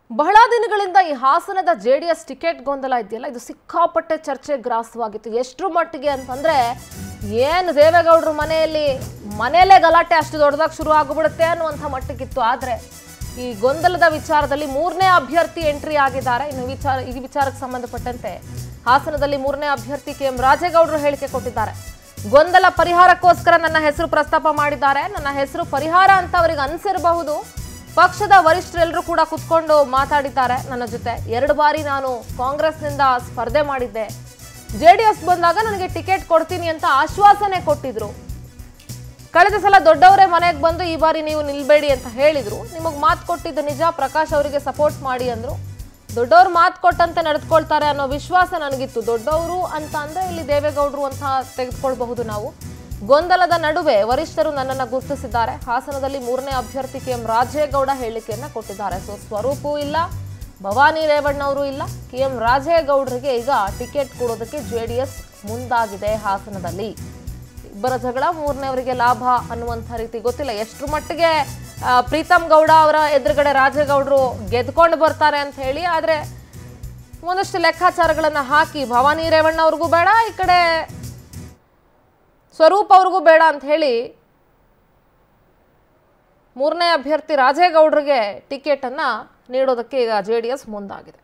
ಬಹಳ ದಿನಗಳಿಂದ ಈ ಹಾಸನದ ಜೆ ಡಿ ಎಸ್ ಟಿಕೆಟ್ ಗೊಂದಲ ಇದೆಯಲ್ಲ ಇದು ಸಿಕ್ಕಾಪಟ್ಟೆ ಚರ್ಚೆ ಗ್ರಾಸವಾಗಿತ್ತು ಎಷ್ಟರ ಮಟ್ಟಿಗೆ ಅಂತಂದ್ರೆ ಏನು ದೇವೇಗೌಡರು ಮನೆಯಲ್ಲಿ ಮನೆಯಲ್ಲೇ ಗಲಾಟೆ ಅಷ್ಟು ದೊಡ್ಡದಾಗಿ ಶುರು ಆಗಿಬಿಡುತ್ತೆ ಅನ್ನುವಂಥ ಮಟ್ಟಕ್ಕಿತ್ತು ಆದರೆ ಈ ಗೊಂದಲದ ವಿಚಾರದಲ್ಲಿ ಮೂರನೇ ಅಭ್ಯರ್ಥಿ ಎಂಟ್ರಿ ಆಗಿದ್ದಾರೆ ಇನ್ನು ವಿಚಾರ ಈ ವಿಚಾರಕ್ಕೆ ಸಂಬಂಧಪಟ್ಟಂತೆ ಹಾಸನದಲ್ಲಿ ಮೂರನೇ ಅಭ್ಯರ್ಥಿ ಕೆ ಎಂ ರಾಜೇಗೌಡರು ಹೇಳಿಕೆ ಕೊಟ್ಟಿದ್ದಾರೆ ಗೊಂದಲ ಪರಿಹಾರಕ್ಕೋಸ್ಕರ ನನ್ನ ಹೆಸರು ಪ್ರಸ್ತಾಪ ಮಾಡಿದ್ದಾರೆ ನನ್ನ ಹೆಸರು ಪರಿಹಾರ ಅಂತ ಅವರಿಗೆ ಅನ್ಸಿರಬಹುದು ಪಕ್ಷದ ವರಿಷ್ಠರೆಲ್ಲರೂ ಕೂಡ ಕುತ್ಕೊಂಡು ಮಾತಾಡಿದ್ದಾರೆ ನನ್ನ ಜೊತೆ ಎರಡು ಬಾರಿ ನಾನು ಕಾಂಗ್ರೆಸ್ನಿಂದ ಸ್ಪರ್ಧೆ ಮಾಡಿದ್ದೆ ಜೆ ಡಿ ಎಸ್ ಬಂದಾಗ ನನಗೆ ಟಿಕೆಟ್ ಕೊಡ್ತೀನಿ ಅಂತ ಆಶ್ವಾಸನೆ ಕೊಟ್ಟಿದ್ರು ಕಳೆದ ಸಲ ದೊಡ್ಡವರೇ ಮನೆಗೆ ಬಂದು ಈ ಬಾರಿ ನೀವು ನಿಲ್ಬೇಡಿ ಅಂತ ಹೇಳಿದ್ರು ನಿಮಗೆ ಮಾತು ಕೊಟ್ಟಿದ್ದು ನಿಜ ಪ್ರಕಾಶ್ ಅವರಿಗೆ ಸಪೋರ್ಟ್ ಮಾಡಿ ಅಂದ್ರು ದೊಡ್ಡವ್ರು ಮಾತು ಕೊಟ್ಟಂತೆ ನಡೆದುಕೊಳ್ತಾರೆ ಅನ್ನೋ ವಿಶ್ವಾಸ ನನಗಿತ್ತು ದೊಡ್ಡವರು ಅಂತ ಅಂದ್ರೆ ಇಲ್ಲಿ ದೇವೇಗೌಡರು ಅಂತ ತೆಗೆದುಕೊಳ್ಬಹುದು ನಾವು ಗೊಂದಲದ ನಡುವೆ ವರಿಷ್ಠರು ನನ್ನನ್ನು ಗುರುತಿಸಿದ್ದಾರೆ ಹಾಸನದಲ್ಲಿ ಮೂರನೇ ಅಭ್ಯರ್ಥಿ ಕೆ ಎಂ ರಾಜೇಗೌಡ ಹೇಳಿಕೆಯನ್ನ ಕೊಟ್ಟಿದ್ದಾರೆ ಸೊ ಸ್ವರೂಪೂ ಇಲ್ಲ ಭವಾನಿ ರೇವಣ್ಣವರು ಇಲ್ಲ ಕೆ ಎಂ ರಾಜೇಗೌಡರಿಗೆ ಈಗ ಟಿಕೆಟ್ ಕೊಡೋದಕ್ಕೆ ಜೆ ಡಿ ಎಸ್ ಮುಂದಾಗಿದೆ ಹಾಸನದಲ್ಲಿ ಇಬ್ಬರ ಜಗಳ ಮೂರನೇವರಿಗೆ ಲಾಭ ಅನ್ನುವಂಥ ರೀತಿ ಗೊತ್ತಿಲ್ಲ ಎಷ್ಟರ ಮಟ್ಟಿಗೆ ಆ, ಪ್ರೀತಮ್ ಗೌಡ ಅವರ ಎದುರುಗಡೆ ರಾಜೇಗೌಡರು ಗೆದ್ಕೊಂಡು ಬರ್ತಾರೆ ಅಂತ ಹೇಳಿ ಆದರೆ ಒಂದಷ್ಟು ಲೆಕ್ಕಾಚಾರಗಳನ್ನು ಹಾಕಿ ಭವಾನಿ ರೇವಣ್ಣ ಅವ್ರಿಗೂ ಬೇಡ ಈ ಕಡೆ ಸ್ವರೂಪ್ ಅವ್ರಿಗೂ ಬೇಡ ಅಂತ ಹೇಳಿ ಮೂರನೇ ಅಭ್ಯರ್ಥಿ ರಾಜೇಗೌಡರಿಗೆ ಟಿಕೆಟನ್ನು ನೀಡೋದಕ್ಕೆ ಈಗ ಜೆ ಡಿ ಎಸ್ ಮುಂದಾಗಿದೆ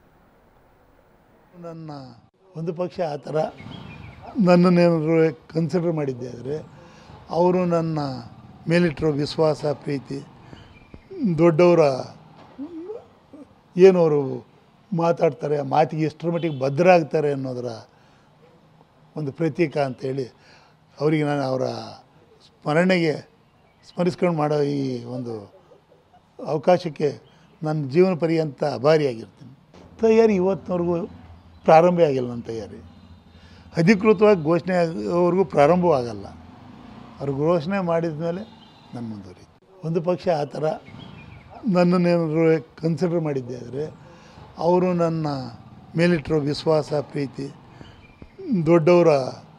ನನ್ನ ಒಂದು ಪಕ್ಷ ಆ ಥರ ನನ್ನನ್ನೇನಾದ್ರು ಕನ್ಸಿಡರ್ ಮಾಡಿದ್ದೆ ಆದರೆ ಅವರು ನನ್ನ ಮೇಲಿಟ್ಟಿರೋ ವಿಶ್ವಾಸ ಪ್ರೀತಿ ದೊಡ್ಡವರ ಏನು ಅವರು ಮಾತಾಡ್ತಾರೆ ಆ ಮಾತಿಗೆ ಎಷ್ಟರ ಮಟ್ಟಿಗೆ ಭದ್ರ ಆಗ್ತಾರೆ ಅನ್ನೋದರ ಒಂದು ಪ್ರತೀಕ ಅಂತೇಳಿ ಅವರಿಗೆ ನಾನು ಅವರ ಸ್ಮರಣೆಗೆ ಸ್ಮರಿಸ್ಕೊಂಡು ಮಾಡೋ ಈ ಒಂದು ಅವಕಾಶಕ್ಕೆ ನನ್ನ ಜೀವನ ಪರ್ಯಂತ ಅಭಾರಿಯಾಗಿರ್ತೀನಿ ತಯಾರಿ ಇವತ್ತಿನವರೆಗೂ ಪ್ರಾರಂಭ ಆಗಿಲ್ಲ ನನ್ನ ತಯಾರಿ ಅಧಿಕೃತವಾಗಿ ಘೋಷಣೆ ಆಗೋವರೆಗೂ ಪ್ರಾರಂಭವಾಗಲ್ಲ ಅವ್ರು ಘೋಷಣೆ ಮಾಡಿದ ಮೇಲೆ ನಾನು ಮುಂದುವರಿತು ಒಂದು ಪಕ್ಷ ಆ ಥರ ನನ್ನನ್ನೇನಾದ್ರು ಕನ್ಸಿಡರ್ ಮಾಡಿದ್ದೆ ಆದರೆ ಅವರು ನನ್ನ ಮೇಲಿಟ್ಟಿರೋ ವಿಶ್ವಾಸ ಪ್ರೀತಿ ದೊಡ್ಡವರ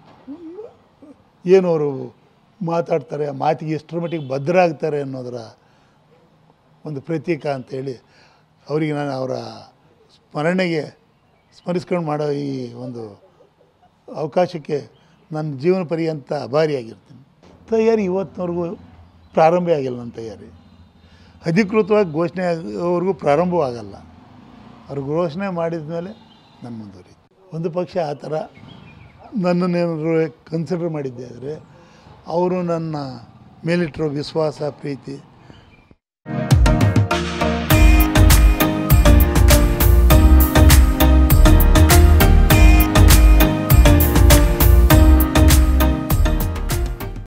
ಏನು ಅವರು ಮಾತಾಡ್ತಾರೆ ಆ ಮಾತಿಗೆ ಎಷ್ಟರ ಮಟ್ಟಿಗೆ ಭದ್ರ ಆಗ್ತಾರೆ ಅನ್ನೋದರ ಒಂದು ಪ್ರತೀಕ ಅಂತೇಳಿ ಅವರಿಗೆ ನಾನು ಅವರ ಸ್ಮರಣೆಗೆ ಸ್ಮರಿಸ್ಕೊಂಡು ಮಾಡೋ ಈ ಒಂದು ಅವಕಾಶಕ್ಕೆ ನನ್ನ ಜೀವನ ಪರ್ಯಂತ ಅಭಾರಿಯಾಗಿರ್ತೀನಿ ತಯಾರಿ ಇವತ್ತಿನವರೆಗೂ ಪ್ರಾರಂಭ ಆಗಿಲ್ಲ ನನ್ನ ತಯಾರಿ ಅಧಿಕೃತವಾಗಿ ಘೋಷಣೆ ಆಗೋವರೆಗೂ ಪ್ರಾರಂಭವಾಗಲ್ಲ ಅವ್ರು ಘೋಷಣೆ ಮಾಡಿದ ಮೇಲೆ ನಾನು ಮುಂದುವರಿತು ಒಂದು ಪಕ್ಷ ಆ ಥರ ನನ್ನನ್ನೇನಾದ್ರು ಕನ್ಸಿಡರ್ ಮಾಡಿದ್ದೆ ಆದರೆ ಅವರು ನನ್ನ ಮೇಲಿಟ್ಟಿರೋ ವಿಶ್ವಾಸ ಪ್ರೀತಿ